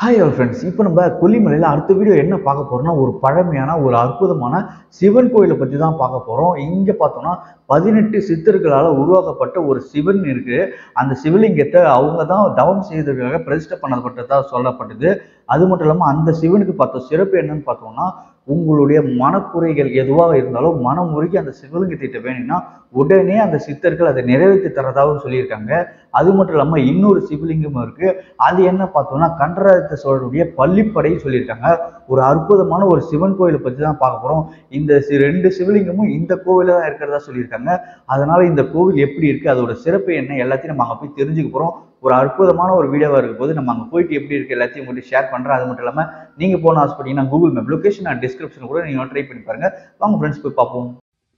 hi our friends இப்போ நம்ம கொல்லிமலையில் அடுத்த வீடியோ என்ன பார்க்க போறோம்னா ஒரு பழமையான ஒரு அற்புதமான சிவன் கோயிலை பற்றி தான் பார்க்க போகிறோம் இங்கே பார்த்தோம்னா பதினெட்டு சித்தர்களால் உருவாக்கப்பட்ட ஒரு சிவன் இருக்கு அந்த சிவலிங்கத்தை அவங்க தான் தவம் செய்ததுக்காக பிரதிஷ்டை பண்ணப்பட்டதா சொல்லப்பட்டது அது மட்டும் இல்லாமல் அந்த சிவனுக்கு பார்த்தோம் சிறப்பு என்னன்னு பார்த்தோம்னா உங்களுடைய மனக்குறைகள் எதுவாக இருந்தாலும் மனம் உருகி அந்த சிவலிங்கத்திட்ட வேணும்னா உடனே அந்த சித்தர்கள் அதை நிறைவேற்றி தரதாகவும் சொல்லியிருக்காங்க அது மட்டும் இல்லாமல் இன்னொரு சிவலிங்கமும் இருக்கு அது என்ன பார்த்தோம்னா கண்டராதித்த சோழனுடைய பள்ளிப்படை சொல்லியிருக்காங்க ஒரு அற்புதமான ஒரு சிவன் கோயிலை பற்றி தான் பார்க்க போகிறோம் இந்த சி- ரெண்டு சிவலிங்கமும் இந்த கோவிலில் தான் இருக்கிறதா சொல்லியிருக்காங்க அதனால இந்த கோவில் எப்படி இருக்கு அதோட சிறப்பு என்ன எல்லாத்தையும் நம்ம அங்கே போய் தெரிஞ்சுக்க போகிறோம் ஒரு அற்புதமான ஒரு வீடியோவாக இருக்கும் போது நம்ம அங்கே போயிட்டு எப்படி இருக்கு எல்லாத்தையும் உங்கள்கிட்ட ஷேர் பண்ணுறேன் அது மட்டும் இல்லாமல் நீங்கள் போன ஆசைப்பட்டீங்கன்னா Google map location and description கூட நீங்கள் ட்ரை பண்ணி பாருங்க வாங்க ஃப்ரெண்ட்ஸ் போய் பார்ப்போம்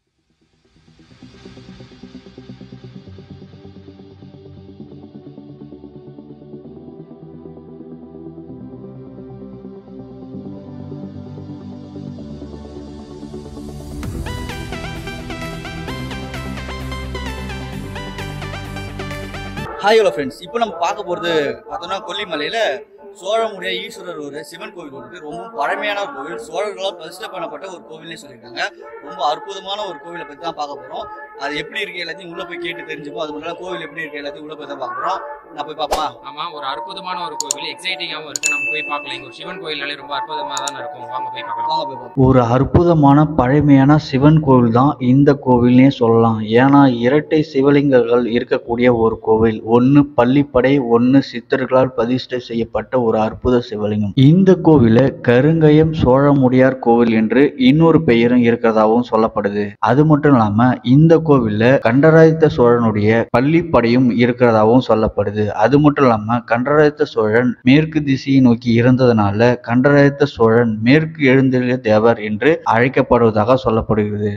ஹாய் ஹலோ ஃப்ரெண்ட்ஸ் இப்போ நம்ம பார்க்க போகிறது பார்த்தோம்னா கொல்லிமலையில் சோழமுடைய ஈஸ்வரர் ஒரு சிவன் கோவில் இருக்கு ரொம்ப பழமையான ஒரு கோவில் சோழர்களால் பிரதிஷ்டை பண்ணப்பட்ட ஒரு கோவில்னே சொல்லியிருக்காங்க ரொம்ப அற்புதமான ஒரு கோவிலை பற்றி தான் பார்க்க போகிறோம் அது எப்படி இருக்கு எல்லாத்தையும் உள்ளே போய் கேட்டு தெரிஞ்சுப்போம் அது மட்டும் இல்லாம கோவில் எப்படி இருக்கு எல்லாத்தையும் உள்ளே போய் தான் பார்க்க போகிறோம் நான் போய் பார்ப்போம் ஆமா ஒரு அற்புதமான ஒரு கோவில் எக்ஸைட்டிங்காகவும் இருக்கு நம்ம போய் பார்க்கலாம் இங்க ஒரு சிவன் கோயில்னாலே ரொம்ப அற்புதமா தான் இருக்கும் வாங்க போய் பார்க்கலாம் வாங்க போய் பார்ப்போம் ஒரு அற்புதமான பழமையான சிவன் கோவில் தான் இந்த கோவில்னே சொல்லலாம் ஏன்னா இரட்டை சிவலிங்கங்கள் இருக்கக்கூடிய ஒரு கோவில் ஒன்று பள்ளிப்படை ஒன்று சித்தர்களால் பிரதிஷ்டை செய்யப்பட்ட ஒரு அற்புத சிவலிங்கம் இந்த கோவில கருங்கயம் சோழமுடியார் கோவில் என்று இன்னொரு பெயரும் இருக்கிறதாவும் சொல்லப்படுது அது மட்டும் இல்லாம இந்த கோவில்ல கண்டராதித்த சோழனுடைய பள்ளிப்படையும் இருக்கிறதாவும் சொல்லப்படுது அது மட்டும் இல்லாம கண்டராதித்த சோழன் மேற்கு திசையை நோக்கி இருந்ததுனால கண்டராதித்த சோழன் மேற்கு எழுந்தருளிய தேவர் என்று அழைக்கப்படுவதாக சொல்லப்படுகிறது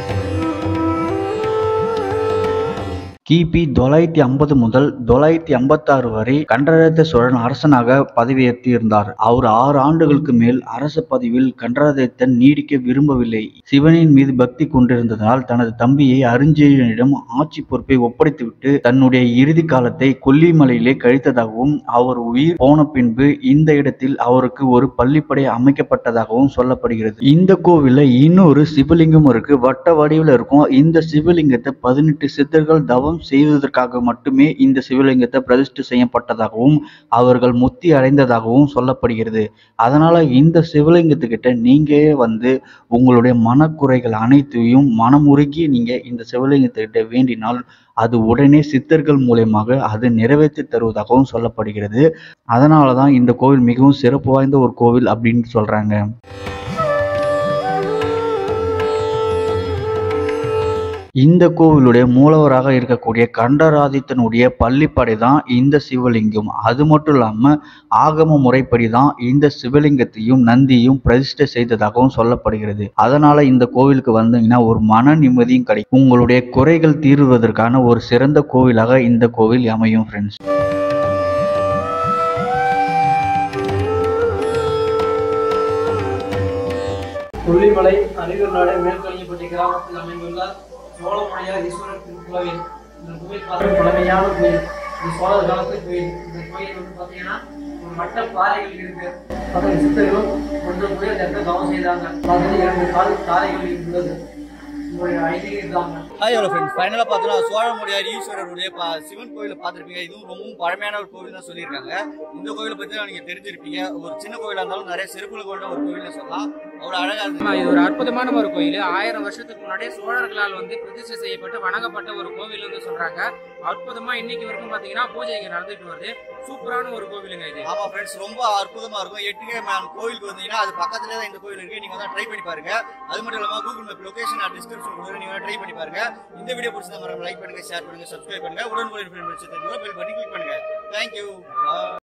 கிபி தொள்ளாயிரத்தி ஐம்பது முதல் தொள்ளாயிரத்தி ஐம்பத்தாறு வரை கண்டராதித்த சோழன் அரசனாக பதவியேற்று இருந்தார் அவர் ஆறு ஆண்டுகளுக்கு மேல் அரச பதவியில் கண்டராதித்தன் நீடிக்க விரும்பவில்லை சிவனின் மீது பக்தி கொண்டிருந்ததால் தனது தம்பியை அருஞ்செயனிடம் ஆட்சி பொறுப்பை ஒப்படைத்துவிட்டு தன்னுடைய இறுதி காலத்தை கொல்லிமலையிலே கழித்ததாகவும் அவர் உயிர் போன பின்பு இந்த இடத்தில் அவருக்கு ஒரு பள்ளிப்படை அமைக்கப்பட்டதாகவும் சொல்லப்படுகிறது இந்த கோவில்ல இன்னொரு சிவலிங்கம் இருக்கு வட்ட வடிவில் இருக்கும் இந்த சிவலிங்கத்தை பதினெட்டு சித்தர்கள் தவம் செய்வதற்காக மட்டுமே இந்த சிவலிங்கத்தை பிரதிஷ்டை செய்யப்பட்டதாகவும் அவர்கள் முத்தி அடைந்ததாகவும் சொல்லப்படுகிறது அதனால இந்த சிவலிங்கத்துக்கிட்ட நீங்க வந்து உங்களுடைய மனக்குறைகள் அனைத்தையும் மனமுருகி நீங்க இந்த சிவலிங்கத்துக்கிட்ட வேண்டினால் அது உடனே சித்தர்கள் மூலியமாக அது நிறைவேற்றி தருவதாகவும் சொல்லப்படுகிறது அதனால தான் இந்த கோவில் மிகவும் சிறப்பு வாய்ந்த ஒரு கோவில் அப்படின்னு சொல்றாங்க இந்த கோவிலுடைய மூலவராக இருக்கக்கூடிய கண்டராதித்தனுடைய பள்ளிப்படை தான் இந்த சிவலிங்கம் அது மட்டும் இல்லாம ஆகம முறைப்படி தான் இந்த சிவலிங்கத்தையும் நந்தியும் பிரதிஷ்டை செய்ததாகவும் சொல்லப்படுகிறது அதனால இந்த கோவிலுக்கு வந்தீங்கன்னா ஒரு மன நிம்மதியும் கிடைக்கும் உங்களுடைய குறைகள் தீர்வதற்கான ஒரு சிறந்த கோவிலாக இந்த கோவில் அமையும் ஃப்ரெண்ட்ஸ் கொல்லிமலை அரியலூர் நாடு மேற்கொள்ளிப்பட்டி கிராமத்தில் அமைந்துள்ள சோழமுடையார் ஈஸ்வரர் திருக்கோவில் இந்த கோவில் பார்த்தீங்கன்னா பழமையான கோயில் இது சோழர் காலத்து கோயில் இந்த கோயில் வந்து பார்த்தீங்கன்னா ஒரு வட்ட பாறைகள் இருக்கு அதில் சித்தர்களும் கொண்டு போய் அந்த இடத்துல கவனம் செய்தாங்க அதில் இரண்டு கால் தாரைகள் உள்ளது உங்களுடைய ஐதீகம் இதாங்க ஹாய் ஹலோ ஃப்ரெண்ட்ஸ் ஃபைனலாக பார்த்தோம்னா சோழமுடியார் ஈஸ்வரருடைய ப சிவன் கோயிலை பார்த்துருப்பீங்க இதுவும் ரொம்பவும் பழமையான ஒரு கோவில் தான் சொல்லியிருக்காங்க இந்த கோயிலை பற்றி தான் நீங்கள் தெரிஞ்சிருப்பீங்க ஒரு சின்ன கோயிலாக இருந்தாலும் நிறைய சிறப்புகள் கொண்ட ஒரு கோவில்னு சொல்லலாம் அவ்வளோ அழகாக ஆமா, இருந்துச்சு இது ஒரு அற்புதமான ஒரு கோயில் ஆயிரம் வருஷத்துக்கு முன்னாடியே சோழர்களால் வந்து பிரதிஷ்டை செய்யப்பட்டு வணங்கப்பட்ட ஒரு கோவில் வந்து சொல்றாங்க அற்புதமா இன்னைக்கு வரைக்கும் பாத்தீங்கன்னா பூஜை இங்க நடந்துட்டு வருது சூப்பரான ஒரு கோவிலுங்க இது ஆமா ஃப்ரெண்ட்ஸ் ரொம்ப அற்புதமா இருக்கும் எட்டுக்கே மேல் கோயிலுக்கு வந்தீங்கன்னா அது பக்கத்துல தான் இந்த கோயில் இருக்கு நீங்க வந்து ட்ரை பண்ணி பாருங்க அது மட்டும் இல்லாம கூகுள் மேப் லொகேஷன் டிஸ்கிரிப்ஷன் கொடுக்குறேன் நீங்க ட்ரை பண்ணி பாருங்க இந்த வீடியோ பிடிச்சா மறக்காம லைக் பண்ணுங்க ஷேர் பண்ணுங்க சப்ஸ்கிரைப் பண்ணுங்க உடனுக்குடன் பெல் பட்டன் கிளிக் பண்ணுங்க தேங்க்யூ